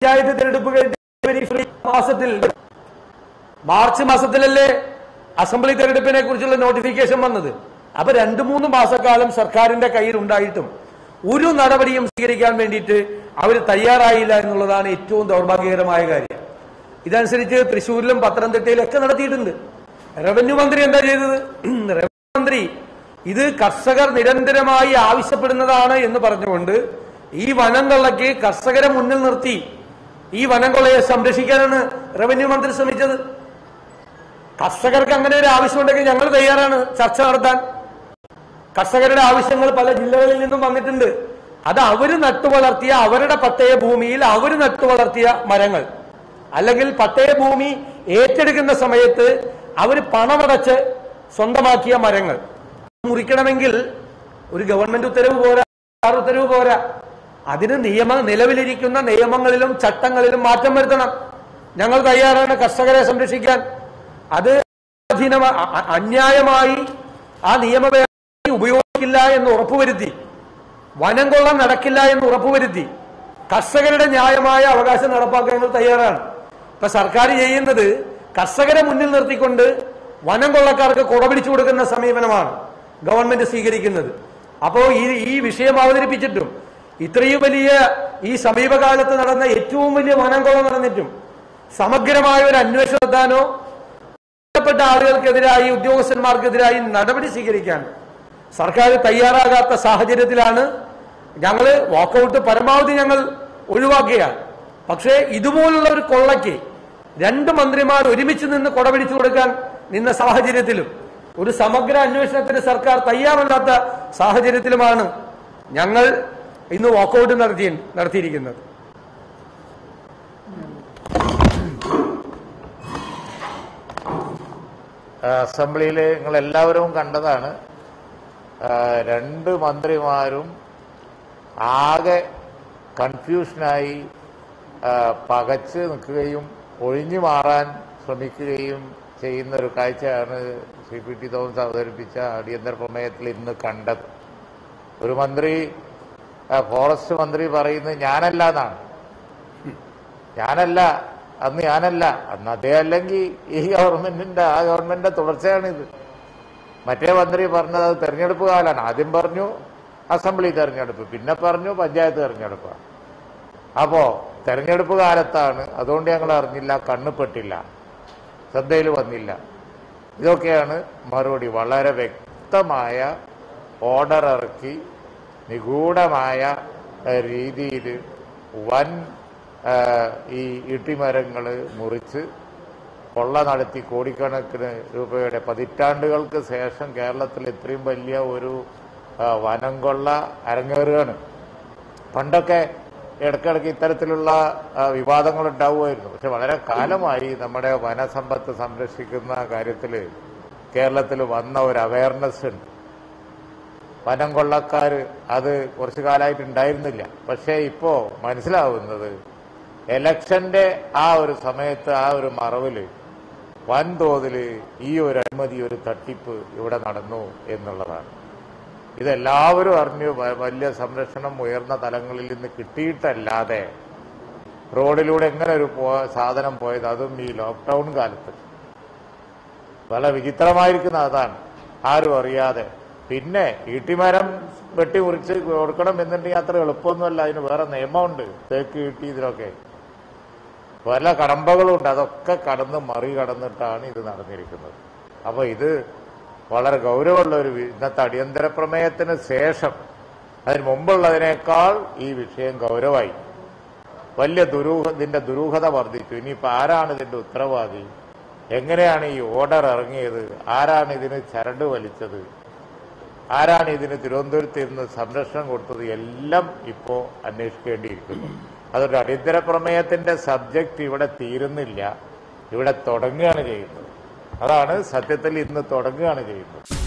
പഞ്ചായത്ത് തെരഞ്ഞെടുപ്പ് കഴിഞ്ഞ് ജനുവരി ഫെബ്രുവരി മാസത്തിൽ മാർച്ച് മാസത്തിലല്ലേ അസംബ്ലി തെരഞ്ഞെടുപ്പിനെ കുറിച്ചുള്ള നോട്ടിഫിക്കേഷൻ വന്നത് അപ്പൊ രണ്ടു മൂന്ന് മാസക്കാലം സർക്കാരിന്റെ കയ്യിൽ ഉണ്ടായിട്ടും ഒരു നടപടിയും സ്വീകരിക്കാൻ വേണ്ടിയിട്ട് അവർ തയ്യാറായില്ല എന്നുള്ളതാണ് ഏറ്റവും ദൗർഭാഗ്യകരമായ കാര്യം ഇതനുസരിച്ച് തൃശ്ശൂരിലും പത്തനംതിട്ടയിലും ഒക്കെ നടത്തിയിട്ടുണ്ട് റവന്യൂ മന്ത്രി എന്താ ചെയ്തത് റവന്യൂ മന്ത്രി ഇത് കർഷകർ നിരന്തരമായി ആവശ്യപ്പെടുന്നതാണ് എന്ന് പറഞ്ഞുകൊണ്ട് ഈ വനം കൊള്ളയ്ക്ക് കർഷകരെ മുന്നിൽ നിർത്തി ഈ വനം കൊള്ളയെ സംരക്ഷിക്കാനാണ് റവന്യൂ മന്ത്രി ശ്രമിച്ചത് കർഷകർക്ക് അങ്ങനെ ഒരു ആവശ്യമുണ്ടെങ്കിൽ ഞങ്ങൾ തയ്യാറാണ് ചർച്ച നടത്താൻ കർഷകരുടെ ആവശ്യങ്ങൾ പല ജില്ലകളിൽ നിന്നും വന്നിട്ടുണ്ട് അത് അവര് നട്ടുവളർത്തിയ അവരുടെ പട്ടയ ഭൂമിയിൽ അവര് നട്ടുവളർത്തിയ മരങ്ങൾ അല്ലെങ്കിൽ പട്ടയ ഭൂമി ഏറ്റെടുക്കുന്ന സമയത്ത് അവര് പണമടച്ച് സ്വന്തമാക്കിയ മരങ്ങൾ മുറിക്കണമെങ്കിൽ ഒരു ഗവൺമെന്റ് ഉത്തരവ് പോരാ സർക്കാർ ഉത്തരവ് പോരാ അതിന് നിയമ നിലവിലിരിക്കുന്ന നിയമങ്ങളിലും ചട്ടങ്ങളിലും മാറ്റം വരുത്തണം ഞങ്ങൾ തയ്യാറാണ് കർഷകരെ സംരക്ഷിക്കാൻ അത് അധീനമ- അ- അ- അന്യായമായി ആ നിയമവ്യവസ്ഥ ഉപയോഗിക്കില്ല എന്ന് ഉറപ്പുവരുത്തി വനം കൊള്ളാൻ നടക്കില്ല എന്ന് ഉറപ്പുവരുത്തി കർഷകരുടെ ന്യായമായ അവകാശം നടപ്പാക്കാൻ ഞങ്ങൾ തയ്യാറാണ് ഇപ്പൊ സർക്കാർ ചെയ്യുന്നത് കർഷകരെ മുന്നിൽ നിർത്തിക്കൊണ്ട് വനം കൊള്ളക്കാർക്ക് കുടപിടിച്ചു കൊടുക്കുന്ന സമീപനമാണ് ഗവൺമെന്റ് സ്വീകരിക്കുന്നത് അപ്പോ ഈ ഈ വിഷയം അവതരിപ്പിച്ചിട്ടും ഇത്രയും വലിയ ഈ സമീപകാലത്ത് നടന്ന ഏറ്റവും വലിയ വനം കൊള്ള നടന്നിട്ടും സമഗ്രമായ ഒരു അന്വേഷണം നടത്താനോ ബന്ധപ്പെട്ട ആളുകൾക്കെതിരായി ഉദ്യോഗസ്ഥന്മാർക്കെതിരായി നടപടി സ്വീകരിക്കാൻ സർക്കാർ തയ്യാറാകാത്ത സാഹചര്യത്തിലാണ് ഞങ്ങൾ വാക്കൗട്ട് പരമാവധി ഞങ്ങൾ ഒഴിവാക്കുകയാണ് പക്ഷേ ഇതുപോലുള്ള ഒരു കൊള്ളയ്ക്ക് രണ്ട് മന്ത്രിമാർ ഒരുമിച്ച് നിന്ന് കൊടപിടിച്ചു കൊടുക്കാൻ നിന്ന സാഹചര്യത്തിലും ഒരു സമഗ്ര അന്വേഷണത്തിന് സർക്കാർ തയ്യാറല്ലാത്ത സാഹചര്യത്തിലുമാണ് ഞങ്ങൾ ഇന്ന് വാക്കൗട്ട് നടത്തി നടത്തിയിരിക്കുന്നത് അസംബ്ലിയിൽ നിങ്ങൾ എല്ലാവരും കണ്ടതാണ് ആ, രണ്ട് മന്ത്രിമാരും ആകെ കൺഫ്യൂഷനായി ആ, പകച്ച് നിൽക്കുകയും ഒഴിഞ്ഞു മാറാൻ ശ്രമിക്കുകയും ചെയ്യുന്ന ഒരു കാഴ്ചയാണ് സി പി ടി തോമസ് അവതരിപ്പിച്ച അടിയന്തര പ്രമേയത്തിൽ ഇന്ന് കണ്ടത് ഒരു മന്ത്രി ആ, ഫോറസ്റ്റ് മന്ത്രി പറയുന്നത് ഞാനല്ല എന്നാണ് ഞാനല്ല അന്ന് ഞാനല്ല അന്ന് അദ്ദേഹം അല്ലെങ്കിൽ ഈ ഗവൺമെന്റിന്റെ ആ ഗവൺമെന്റിന്റെ തുടർച്ചയാണിത് മറ്റേ മന്ത്രി പറഞ്ഞത് അത് തെരഞ്ഞെടുപ്പ് കാലാണ് ആദ്യം പറഞ്ഞു അസംബ്ലി തെരഞ്ഞെടുപ്പ് പിന്നെ പറഞ്ഞു പഞ്ചായത്ത് തെരഞ്ഞെടുപ്പാണ് അപ്പോ തെരഞ്ഞെടുപ്പ് കാലത്താണ് അതുകൊണ്ട് ഞങ്ങൾ അറിഞ്ഞില്ല കണ്ണുപെട്ടില്ല ശ്രദ്ധയിൽ വന്നില്ല ഇതൊക്കെയാണ് മറുപടി വളരെ വ്യക്തമായ ഓർഡർ ഇറക്കി നിഗൂഢമായ രീതിയിൽ വൻ ആ, ഈ ഇട്ടിമരങ്ങൾ മുറിച്ച് കൊള്ള നടത്തി കോടിക്കണക്കിന് രൂപയുടെ പതിറ്റാണ്ടുകൾക്ക് ശേഷം കേരളത്തിൽ ഇത്രയും വലിയ ഒരു ആ, വനം കൊള്ള അരങ്ങേറുകയാണ് പണ്ടൊക്കെ ഇടയ്ക്കിടയ്ക്ക് ഇത്തരത്തിലുള്ള ആ, വിവാദങ്ങൾ ഉണ്ടാവുമായിരുന്നു പക്ഷെ വളരെ കാലമായി നമ്മുടെ വനസമ്പത്ത് സംരക്ഷിക്കുന്ന കാര്യത്തിൽ കേരളത്തിൽ വന്ന ഒരു അവയർനെസ് ഉണ്ട് വനം കൊള്ളക്കാർ അത് കുറച്ചു കാലമായിട്ട് ഉണ്ടായിരുന്നില്ല പക്ഷേ ഇപ്പോ മനസ്സിലാവുന്നത് എലക്ഷന്റെ ആ ഒരു സമയത്ത് ആ ഒരു മറവില് വൻതോതിൽ ഈ ഒരു അഴിമതി ഒരു തട്ടിപ്പ് ഇവിടെ നടന്നു എന്നുള്ളതാണ് ഇതെല്ലാവരും അറിഞ്ഞു വ- വലിയ സംരക്ഷണം ഉയർന്ന തലങ്ങളിൽ നിന്ന് കിട്ടിയിട്ടല്ലാതെ റോഡിലൂടെ എങ്ങനെ ഒരു പോ- സാധനം പോയത് അതും ഈ ലോക്ക്ഡൌൺ കാലത്ത് പല വിചിത്രമായിരിക്കുന്ന അതാണ് ആരും അറിയാതെ പിന്നെ ഈട്ടിമരം വെട്ടി മുറിച്ച് കൊടുക്കണം എന്നുണ്ടെങ്കിൽ അത്ര എളുപ്പമൊന്നുമല്ല അതിന് വേറെ നിയമമുണ്ട് തേക്ക് ഈട്ടി ഇതിനൊക്കെ പല കടമ്പകളുണ്ട് അതൊക്കെ കടന്ന് മറികടന്നിട്ടാണ് ഇത് നടന്നിരിക്കുന്നത് അപ്പൊ ഇത് വളരെ ഗൗരവമുള്ള ഒരു വി- ഇന്നത്തെ അടിയന്തര പ്രമേയത്തിന് ശേഷം അതിന് മുമ്പുള്ളതിനേക്കാൾ ഈ വിഷയം ഗൗരവമായി വലിയ ദുരൂഹ ഇതിന്റെ ദുരൂഹത വർദ്ധിച്ചു ഇനിയിപ്പോ ആരാണ് ഇതിന്റെ ഉത്തരവാദി എങ്ങനെയാണ് ഈ ഓർഡർ ഇറങ്ങിയത് ആരാണ് ഇതിന് ചരട് വലിച്ചത് ആരാണ് ഇതിന് തിരുവനന്തപുരത്ത് ഇരുന്ന് സംരക്ഷണം കൊടുത്തത് എല്ലാം ഇപ്പോ അന്വേഷിക്കേണ്ടിയിരിക്കുന്നു അതൊരു അടിയന്തര പ്രമേയത്തിന്റെ സബ്ജക്റ്റ് ഇവിടെ തീരുന്നില്ല ഇവിടെ തുടങ്ങുകയാണ് ചെയ്യുന്നത് അതാണ് സത്യത്തിൽ ഇന്ന് തുടങ്ങുകയാണ് ചെയ്യുന്നത്